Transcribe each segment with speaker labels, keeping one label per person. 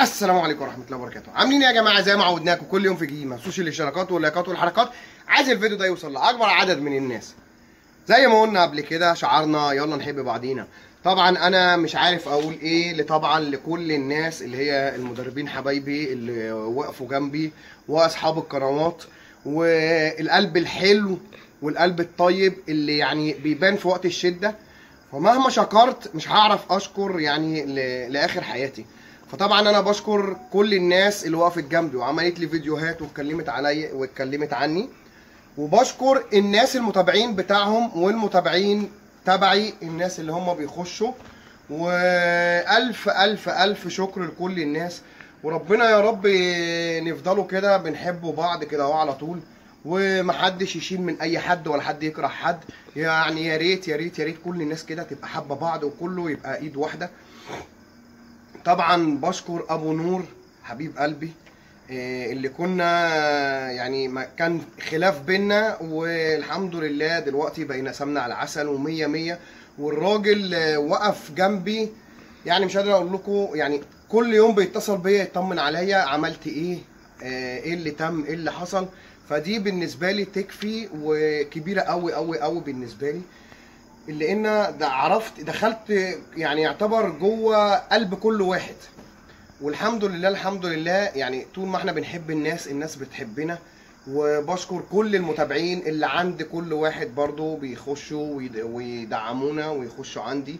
Speaker 1: السلام عليكم ورحمه الله وبركاته عاملين ايه يا جماعه زي ما عودناكم كل يوم في جديد ما تنسوش الاشتراكات واللايكات والحركات عايز الفيديو ده يوصل لاكبر عدد من الناس زي ما قلنا قبل كده شعارنا يلا نحب بعضينا طبعا انا مش عارف اقول ايه طبعا لكل الناس اللي هي المدربين حبايبي اللي وقفوا جنبي واصحاب القنوات والقلب الحلو والقلب الطيب اللي يعني بيبان في وقت الشده فمهما شكرت مش هعرف اشكر يعني ل- لاخر حياتي فطبعا انا بشكر كل الناس اللي وقفت جنبي وعملت لي فيديوهات واتكلمت عليا واتكلمت عني وبشكر الناس المتابعين بتاعهم والمتابعين تبعي الناس اللي هم بيخشوا والف الف الف شكر لكل الناس وربنا يا رب نفضلوا كده بنحبوا بعض كده اهو على طول ومحدش يشيل من اي حد ولا حد يكره حد يعني يا ريت يا ريت يا ريت كل الناس كده تبقى حابه بعض وكله يبقى ايد واحده طبعا بشكر ابو نور حبيب قلبي إيه اللي كنا يعني ما كان خلاف بينا والحمد لله دلوقتي بقينا سمنة على عسل ومية مية والراجل آه، وقف جنبي يعني مش قادر اقول لكم يعني كل يوم بيتصل بيا يطمن عليا عملت ايه آه، ايه اللي تم ايه اللي حصل فدي بالنسبه لي تكفي وكبيره قوي قوي قوي بالنسبه لي اللي ان ده عرفت دخلت يعني يعتبر جوه قلب كل واحد والحمد لله الحمد لله يعني طول ما احنا بنحب الناس الناس بتحبنا وبشكر كل المتابعين اللي عند كل واحد برضو بيخشوا ويد- ويدعمونا ويخشوا عندي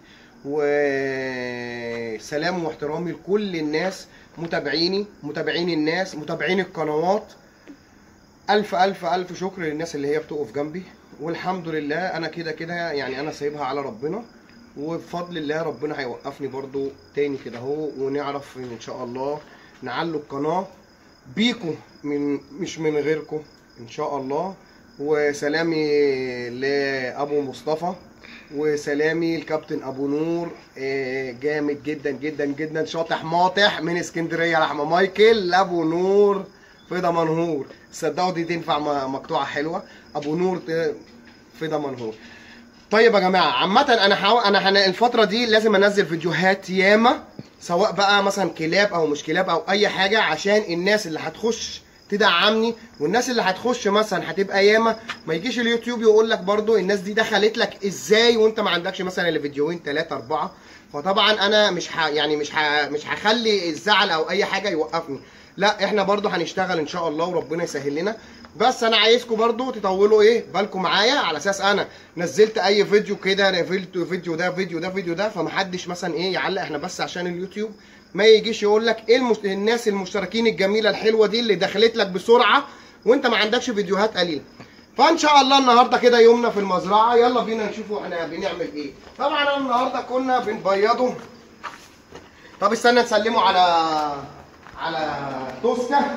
Speaker 1: وسلام واحترامي لكل الناس متابعيني متابعين الناس متابعين القنوات الف الف الف شكر للناس اللي هي بتقف جنبي والحمد لله انا كده كده يعني انا سايبها على ربنا وبفضل الله ربنا هيوقفني برضو تاني كده اهو ونعرف ان شاء الله نعلوا القناه بيكو من مش من غيركم ان شاء الله وسلامي لابو مصطفى وسلامي الكابتن ابو نور آه، جامد جدا جدا جدا شاطح ماطح من اسكندريه رحمه مايكل ابو نور في دمنهور صدقوا دي تنفع م- مقطوعه حلوه ابو نور ت- في دمنهور طيب يا جماعه عامه انا حاول انا هن- الفتره دي لازم انزل فيديوهات ياما سواء بقى مثلا كلاب او مش كلاب او اي حاجه عشان الناس اللي هتخش تدعمني والناس اللي هتخش مثلا هتبقى ياما ما يجيش اليوتيوب يقول لك برضو الناس دي دخلت لك ازاي وانت ما عندكش مثلا الا فيديوهين ثلاثه اربعه فطبعا انا مش ح... يعني مش ح... مش هخلي الزعل او اي حاجه يوقفني لا احنا برضو هنشتغل ان شاء الله وربنا يسهل لنا بس انا عايزكم برضو تطولوا ايه بالكم معايا على اساس انا نزلت اي فيديو كده فيديو فيديو ده فيديو ده فيديو ده فمحدش مثلا ايه يعلق احنا بس عشان اليوتيوب ما يجيش يقول لك ايه المش... الناس المشتركين الجميله الحلوه دي اللي دخلت لك بسرعه وانت ما عندكش فيديوهات قليله فان شاء الله النهارده كده يومنا في المزرعه يلا بينا نشوفوا احنا بنعمل ايه طبعا انا النهارده كنا بنبيضه طب استنى نسلمه على على توسكا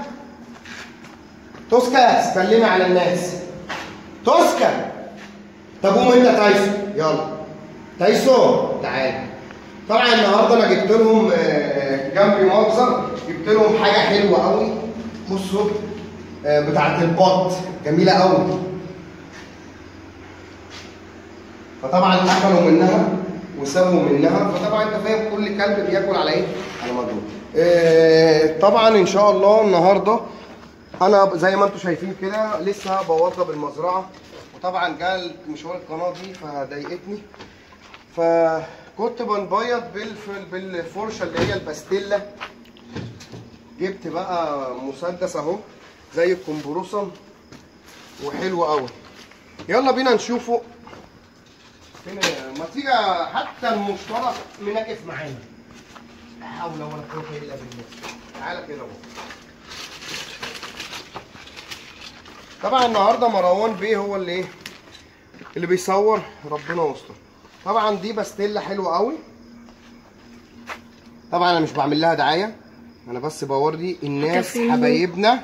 Speaker 1: توسكا سلمي على الناس توسكا طب قوم انت تايسو يلا تايسو تعال طبعا النهارده انا جبت لهم آه، جنبي مجزر جبت لهم حاجه حلوه قوي بصوا آه، بتاعت البط جميله قوي فطبعا اكلوا منها وسابوا منها فطبعا انت فاهم كل كلب بياكل على ايه؟ على مجهود. آه، طبعا ان شاء الله النهارده انا زي ما انتم شايفين كده لسه بوضب المزرعه وطبعا جال مشوار القناه دي فضايقتني فكنت بنبيض بالف- بالفرشه اللي هي الباستيلا جبت بقى مسدس اهو زي الكمبروسه وحلو قوي يلا بينا نشوفه فين ما تيجي حتى المشترك مناقف معانا لا حول ولا قوه الا بالله تعالى كده اهو طبعا النهارده مروان بيه هو اللي ايه اللي بيصور ربنا يستر طبعا دي باستيلا حلوه قوي طبعا انا مش بعمل لها دعايه انا بس بوري الناس
Speaker 2: كافيين.
Speaker 1: حبايبنا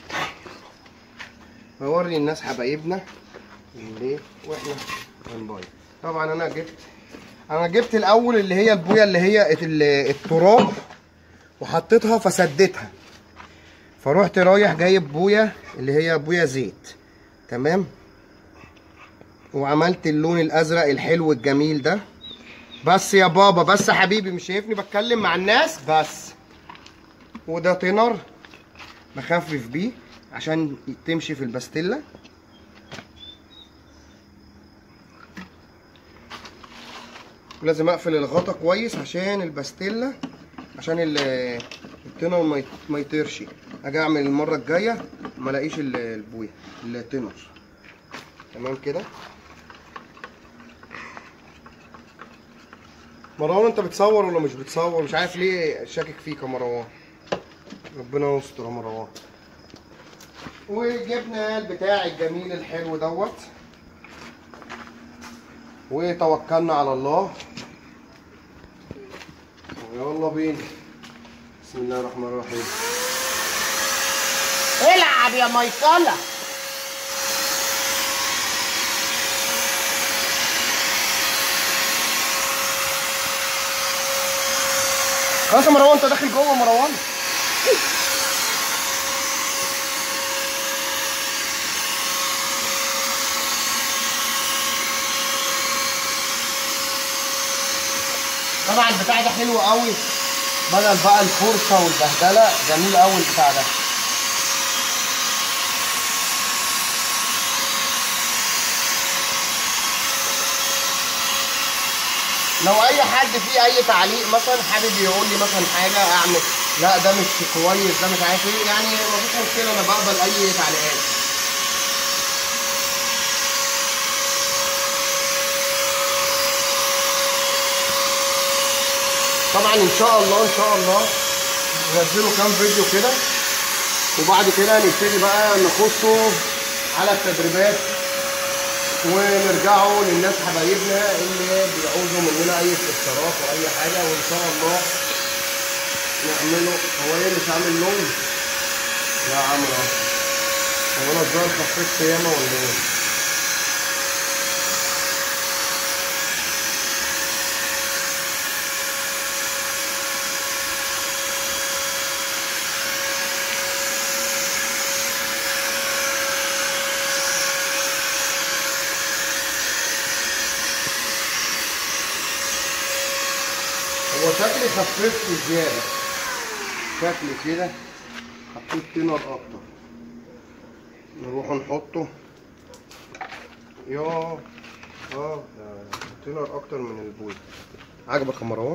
Speaker 1: بوري الناس حبايبنا اللي واحنا بنبايع طبعا انا جبت انا جبت الاول اللي هي البويه اللي هي ال- التراب وحطيتها فسدتها فروحت رايح جايب بويه اللي هي بويه زيت تمام وعملت اللون الازرق الحلو الجميل ده بس يا بابا بس يا حبيبي مش شايفني بتكلم مع الناس بس وده تينر بخفف بيه عشان تمشي في الباستيلا ولازم اقفل الغطا كويس عشان الباستيلا عشان ال- التينر ما يت- ما يطيرش اجي اعمل المره الجايه ما الاقيش ال- البويه التينر تمام كده مروان انت بتصور ولا مش بتصور مش عارف ليه شاكك فيك يا مروان ربنا يستر يا مروان وجبنا البتاع الجميل الحلو دوت وتوكلنا على الله يلا بينا بسم الله الرحمن الرحيم
Speaker 2: العب يا ميصلة
Speaker 1: خلاص يا مروان انت داخل جوه يا مروان طبعا البتاع ده حلو قوي بدل بقى الفرشه والبهدله جميل قوي البتاع ده لو اي حد فيه اي تعليق مثلا حابب يقول لي مثلا حاجه اعمل لا ده مش كويس ده مش عارف ايه يعني مفيش مشكله انا بقبل اي تعليقات طبعا ان شاء الله ان شاء الله ننزلوا كام فيديو كده وبعد كده نبتدي بقى نخشوا على التدريبات ونرجعوا للناس حبايبنا اللي بيعوزوا مننا اي استفسارات واي حاجه وان شاء الله نعمله هو ايه مش عامل لون؟ لا يا عم اهو هو انا الظاهر خففت ياما ولا ايه؟ هو شكلي خففت زيادة شكلي كده حطيت تينر اكتر نروح نحطه يا اه ده تينر اكتر من البوي عجبك يا مروان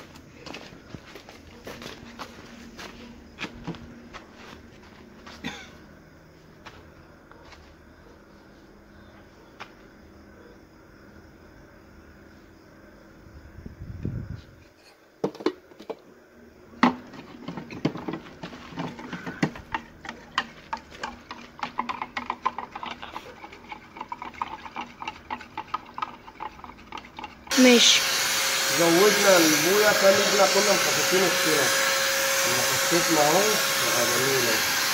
Speaker 3: ماشي
Speaker 1: زودنا البويا كان احنا كنا مخففين التينر لما خففنا اهو بقى جميل اهو